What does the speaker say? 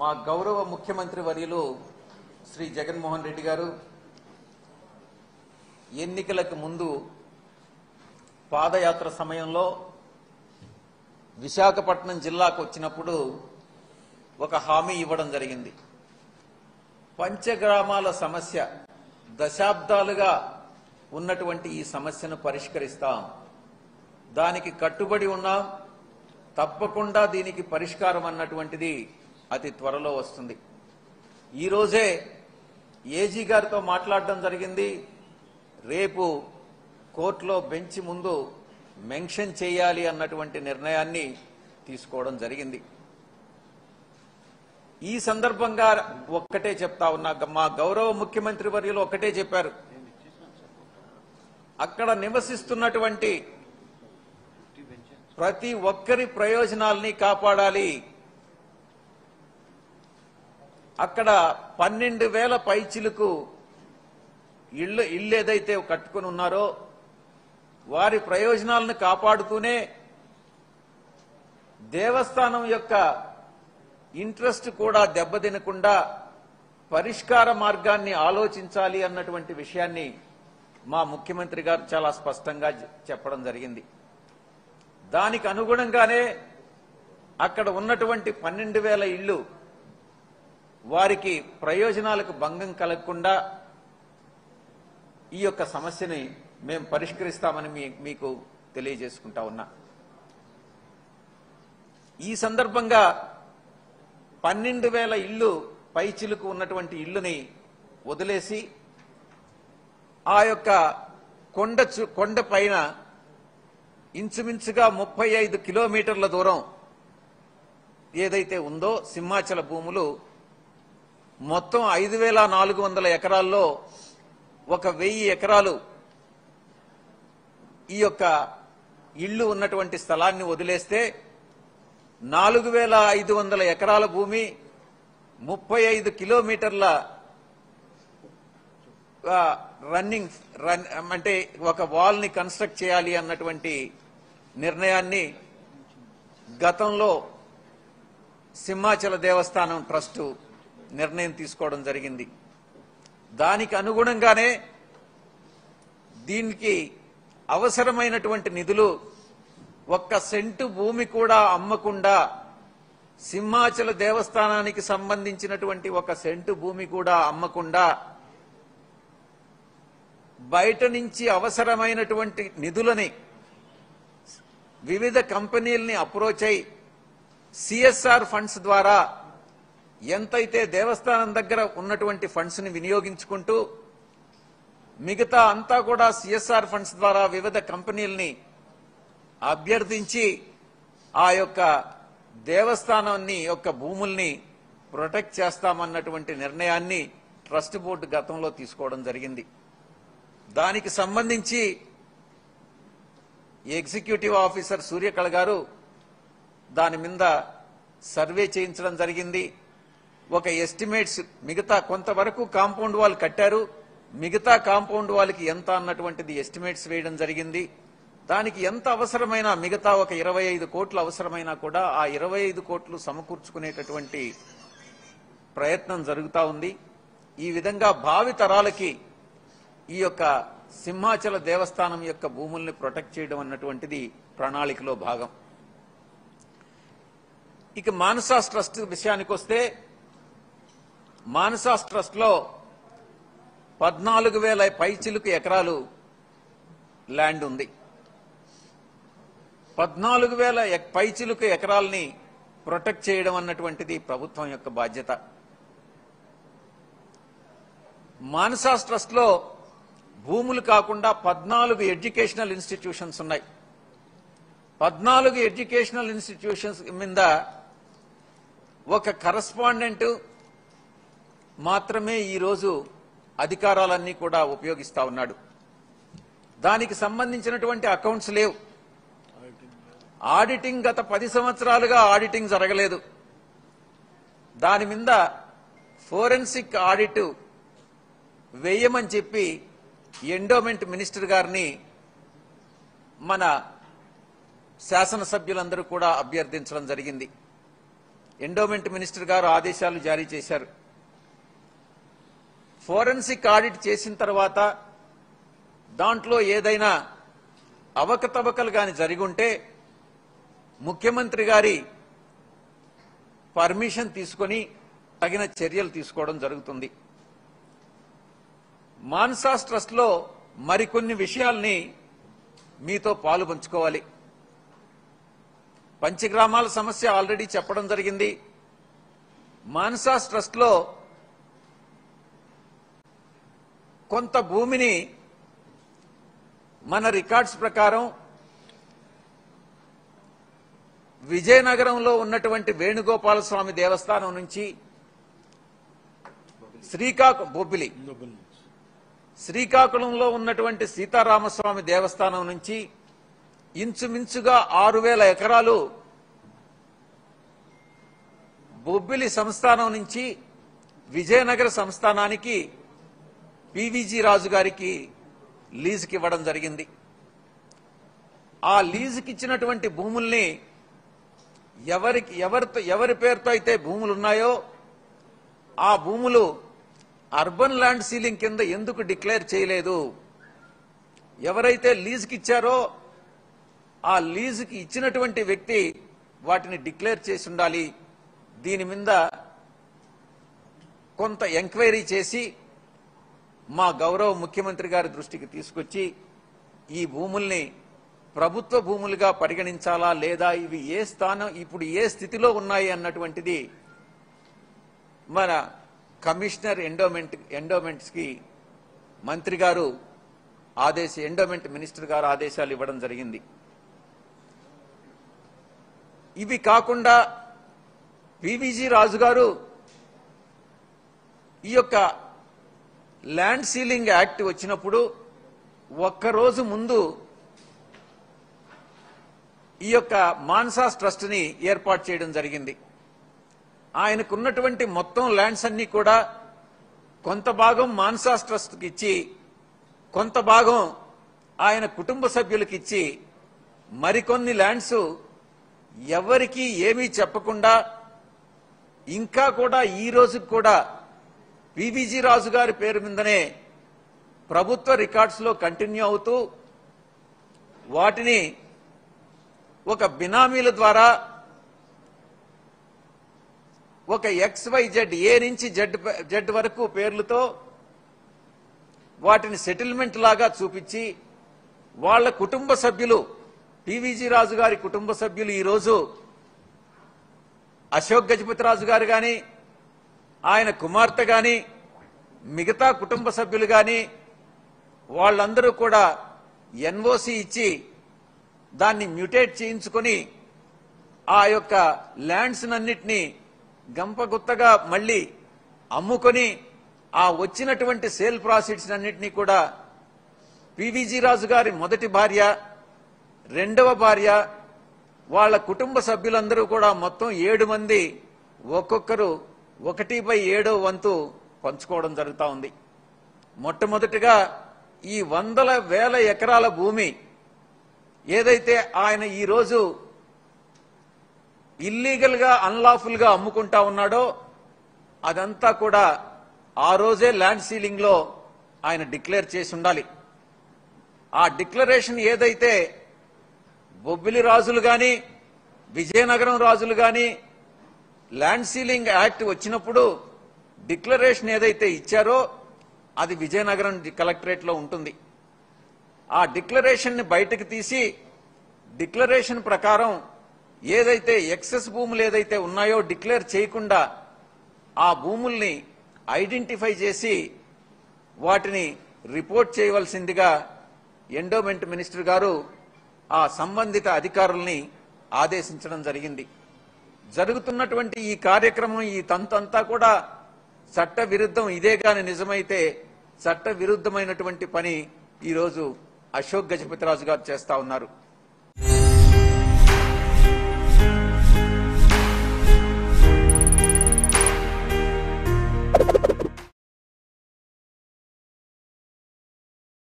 మా గౌరవ ముఖ్యమంత్రి వర్యులు శ్రీ జగన్మోహన్ రెడ్డి గారు ఎన్నికలకు ముందు పాదయాత్ర సమయంలో విశాఖపట్నం జిల్లాకు వచ్చినప్పుడు ఒక హామీ ఇవ్వడం జరిగింది పంచగ్రామాల సమస్య దశాబ్దాలుగా ఉన్నటువంటి ఈ సమస్యను పరిష్కరిస్తాం దానికి కట్టుబడి ఉన్నాం తప్పకుండా దీనికి పరిష్కారం అన్నటువంటిది అతి త్వరలో వస్తుంది ఈ రోజే ఏజీ గారితో మాట్లాడడం జరిగింది రేపు కోర్టులో బెంచ్ ముందు మెన్షన్ చేయాలి అన్నటువంటి నిర్ణయాన్ని తీసుకోవడం జరిగింది ఈ సందర్భంగా ఒక్కటే చెప్తా ఉన్నా మా గౌరవ ముఖ్యమంత్రి వర్యులు ఒక్కటే చెప్పారు అక్కడ నివసిస్తున్నటువంటి ప్రతి ఒక్కరి ప్రయోజనాల్ని కాపాడాలి అక్కడ పన్నెండు వేల పైచిలకు ఇళ్ళు ఇల్లు ఏదైతే కట్టుకుని ఉన్నారో వారి ప్రయోజనాలను కాపాడుతూనే దేవస్థానం యొక్క ఇంట్రెస్ట్ కూడా దెబ్బతినకుండా పరిష్కార మార్గాన్ని ఆలోచించాలి అన్నటువంటి విషయాన్ని మా ముఖ్యమంత్రి గారు చాలా స్పష్టంగా చె- చెప్పడం జరిగింది దానికి అనుగుణంగానే అక్కడ ఉన్నటువంటి పన్నెండు వేల ఇళ్ళు వారికి ప్రయోజనాలకు భంగం కలగకుండా ఈ యొక్క సమస్యని మేము పరిష్కరిస్తామని మీ మీకు తెలియజేసుకుంటా ఉన్నా ఈ సందర్భంగా పన్నెండు వేల ఇల్లు పైచిలుకు ఉన్నటువంటి ఇల్లుని వదిలేసి ఆ యొక్క కొండ చు- కొండ పైన ఇంచుమించుగా ముప్పై ఐదు కిలోమీటర్ల దూరం ఏదైతే ఉందో సింహాచల భూములు మొత్తం ఐదు వేల నాలుగు వందల ఎకరాల్లో ఒక వెయ్యి ఎకరాలు ఈ యొక్క ఇళ్ళు ఉన్నటువంటి స్థలాన్ని వదిలేస్తే నాలుగు వేల ఐదు వందల ఎకరాల భూమి ముప్పై ఐదు కిలోమీటర్ల ఆ, రన్నింగ్ రన్ అంటే ఒక వాల్ ని కన్స్ట్రక్ట్ చేయాలి అన్నటువంటి నిర్ణయాన్ని గతంలో సింహాచల దేవస్థానం ట్రస్ట్ నిర్ణయం తీసుకోవడం జరిగింది దానికి అనుగుణంగానే దీనికి అవసరమైనటువంటి నిధులు ఒక్క సెంటు భూమి కూడా అమ్మకుండా సింహాచల దేవస్థానానికి సంబంధించినటువంటి ఒక సెంటు భూమి కూడా అమ్మకుండా బయట నుంచి అవసరమైనటువంటి నిధులని వివిధ కంపెనీల్ని అప్రోచ్ అయి సిఎస్ఆర్ ఫండ్స్ ద్వారా ఎంతైతే దేవస్థానం దగ్గర ఉన్నటువంటి ఫండ్స్ ని వినియోగించుకుంటూ మిగతా అంతా కూడా సిఎస్ఆర్ ఫండ్స్ ద్వారా వివిధ కంపెనీల్ని అభ్యర్థించి ఆ యొక్క దేవస్థానాన్ని యొక్క భూముల్ని ప్రొటెక్ట్ చేస్తామన్నటువంటి నిర్ణయాన్ని ట్రస్ట్ బోర్డు గతంలో తీసుకోవడం జరిగింది దానికి సంబంధించి ఎగ్జిక్యూటివ్ ఆఫీసర్ సూర్యకళ గారు దాని మీద సర్వే చేయించడం జరిగింది ఒక ఎస్టిమేట్స్ మిగతా కొంతవరకు కాంపౌండ్ వాల్ కట్టారు మిగతా కాంపౌండ్ వాళ్ళకి ఎంత అన్నటువంటిది ఎస్టిమేట్స్ వేయడం జరిగింది దానికి ఎంత అవసరమైనా మిగతా ఒక ఇరవై ఐదు కోట్లు అవసరమైనా కూడా ఆ ఇరవై ఐదు కోట్లు సమకూర్చుకునేటటువంటి ప్రయత్నం జరుగుతా ఉంది ఈ విధంగా భావి తరాలకి ఈ యొక్క సింహాచల దేవస్థానం యొక్క భూముల్ని ప్రొటెక్ట్ చేయడం అన్నటువంటిది ప్రణాళికలో భాగం ఇక మానసాస్ ట్రస్ట్ విషయానికి వస్తే మానసాస్ ట్రస్ట్ లో పద్నాలుగు వేల పైచిలుకు ఎకరాలు ల్యాండ్ ఉంది పద్నాలుగు వేల ఎక్- పైచిలుకు ఎకరాల్ని ప్రొటెక్ట్ చేయడం అన్నటువంటిది ప్రభుత్వం యొక్క బాధ్యత మానసాస్ ట్రస్ట్ లో భూములు కాకుండా పద్నాలుగు ఎడ్యుకేషనల్ ఇన్స్టిట్యూషన్స్ ఉన్నాయి పద్నాలుగు ఎడ్యుకేషనల్ ఇన్స్టిట్యూషన్స్ మీద ఒక కరస్పాండెంట్ మాత్రమే ఈరోజు అధికారాలన్నీ కూడా ఉపయోగిస్తా ఉన్నాడు దానికి సంబంధించినటువంటి అకౌంట్స్ లేవు ఆడిటింగ్ గత పది సంవత్సరాలుగా ఆడిటింగ్ జరగలేదు దాని మీద ఫోరెన్సిక్ ఆడిట్ వేయమని చెప్పి ఎండోమెంట్ మినిస్టర్ గారిని మన శాసనసభ్యులందరూ కూడా అభ్యర్థించడం జరిగింది ఎండోమెంట్ మినిస్టర్ గారు ఆదేశాలు జారీ చేశారు ఫోరెన్సిక్ ఆడిట్ చేసిన తర్వాత దాంట్లో ఏదైనా అవకతవకలు గాని జరిగి ఉంటే ముఖ్యమంత్రి గారి పర్మిషన్ తీసుకొని తగిన చర్యలు తీసుకోవడం జరుగుతుంది మాన్సాస్ ట్రస్ట్ లో మరికొన్ని విషయాల్ని మీతో పాలు పంచుకోవాలి పంచగ్రామాల సమస్య ఆల్రెడీ చెప్పడం జరిగింది మాన్సాస్ ట్రస్ట్ లో కొంత భూమిని మన రికార్డ్స్ ప్రకారం విజయనగరంలో ఉన్నటువంటి వేణుగోపాల స్వామి దేవస్థానం నుంచి శ్రీకాకుళం బొబ్బిలి శ్రీకాకుళంలో ఉన్నటువంటి సీతారామస్వామి దేవస్థానం నుంచి ఇంచుమించుగా ఆరు వేల ఎకరాలు బొబ్బిలి సంస్థానం నుంచి విజయనగర సంస్థానానికి పివిజి రాజు గారికి లీజుకి ఇవ్వడం జరిగింది ఆ లీజుకి ఇచ్చినటువంటి భూముల్ని ఎవరికి ఎవరితో ఎవరి పేరుతో అయితే భూములు ఉన్నాయో ఆ భూములు అర్బన్ ల్యాండ్ సీలింగ్ కింద ఎందుకు డిక్లేర్ చేయలేదు ఎవరైతే లీజుకి ఇచ్చారో ఆ లీజుకి ఇచ్చినటువంటి వ్యక్తి వాటిని డిక్లేర్ చేసి ఉండాలి దీని మీద కొంత ఎంక్వైరీ చేసి మా గౌరవ ముఖ్యమంత్రి గారి దృష్టికి తీసుకొచ్చి ఈ భూముల్ని ప్రభుత్వ భూములుగా పరిగణించాలా లేదా ఇవి ఏ స్థానం ఇప్పుడు ఏ స్థితిలో ఉన్నాయి అన్నటువంటిది మన కమిషనర్ ఎండోమెంట్ ఎండోమెంట్స్ కి మంత్రి గారు ఆదేశ ఎండోమెంట్ మినిస్టర్ గారు ఆదేశాలు ఇవ్వడం జరిగింది ఇవి కాకుండా పివిజి రాజు గారు ఈ యొక్క ల్యాండ్ సీలింగ్ యాక్ట్ వచ్చినప్పుడు ఒక్కరోజు ముందు ఈ యొక్క మాన్సాస్ ట్రస్ట్ ని ఏర్పాటు చేయడం జరిగింది ఆయనకున్నటువంటి మొత్తం ల్యాండ్స్ అన్ని కూడా కొంత భాగం మాన్సాస్ ట్రస్ట్కి ఇచ్చి కొంత భాగం ఆయన కుటుంబ సభ్యులకి ఇచ్చి మరికొన్ని ల్యాండ్స్ ఎవరికి ఏమీ చెప్పకుండా ఇంకా కూడా ఈ రోజుకి కూడా పివిజి రాజు గారి పేరు మీదనే ప్రభుత్వ రికార్డ్స్ లో కంటిన్యూ అవుతూ వాటిని ఒక బినామీల ద్వారా ఒక ఎక్స్ వై జెడ్ ఏ నుంచి జెడ్ జెడ్ వరకు పేర్లతో వాటిని సెటిల్మెంట్ లాగా చూపించి వాళ్ళ కుటుంబ సభ్యులు పివిజి రాజు గారి కుటుంబ సభ్యులు ఈరోజు అశోక్ గజపతి రాజు గారు గాని ఆయన కుమార్తె గాని మిగతా కుటుంబ సభ్యులు గాని వాళ్ళందరూ కూడా ఎన్ఓసి ఇచ్చి దాన్ని మ్యూటేట్ చేయించుకొని ఆ యొక్క ల్యాండ్స్ అన్నిటినీ గంపగుత్తగా మళ్ళీ అమ్ముకొని ఆ వచ్చినటువంటి సేల్ ప్రాసిడ్స్ అన్నిటినీ కూడా పివిజి రాజు గారి మొదటి భార్య రెండవ భార్య వాళ్ళ కుటుంబ సభ్యులందరూ కూడా మొత్తం ఏడు మంది ఒక్కొక్కరు ఒకటి బై ఏడో వంతు పంచుకోవడం జరుగుతూ ఉంది మొట్టమొదటిగా ఈ వందల వేల ఎకరాల భూమి ఏదైతే ఆయన ఈరోజు ఇల్లీగల్ గా అన్లాఫుల్ గా అమ్ముకుంటా ఉన్నాడో అదంతా కూడా ఆ రోజే ల్యాండ్ సీలింగ్ లో ఆయన డిక్లేర్ చేసి ఉండాలి ఆ డిక్లరేషన్ ఏదైతే బొబ్బిలి రాజులు గాని విజయనగరం రాజులు గాని ల్యాండ్ సీలింగ్ యాక్ట్ వచ్చినప్పుడు డిక్లరేషన్ ఏదైతే ఇచ్చారో అది విజయనగరం కలెక్టరేట్ లో ఉంటుంది ఆ డిక్లరేషన్ ని బయటకు తీసి డిక్లరేషన్ ప్రకారం ఏదైతే ఎక్సెస్ భూములు ఏదైతే ఉన్నాయో డిక్లేర్ చేయకుండా ఆ భూముల్ని ఐడెంటిఫై చేసి వాటిని రిపోర్ట్ చేయవలసిందిగా ఎండోమెంట్ మినిస్టర్ గారు ఆ సంబంధిత అధికారుల్ని ఆదేశించడం జరిగింది జరుగుతున్నటువంటి ఈ కార్యక్రమం ఈ తంతంతా కూడా చట్ట విరుద్ధం ఇదే గాని నిజమైతే చట్ట విరుద్ధమైనటువంటి పని ఈరోజు అశోక్ గజపతిరాజు గారు చేస్తా ఉన్నారు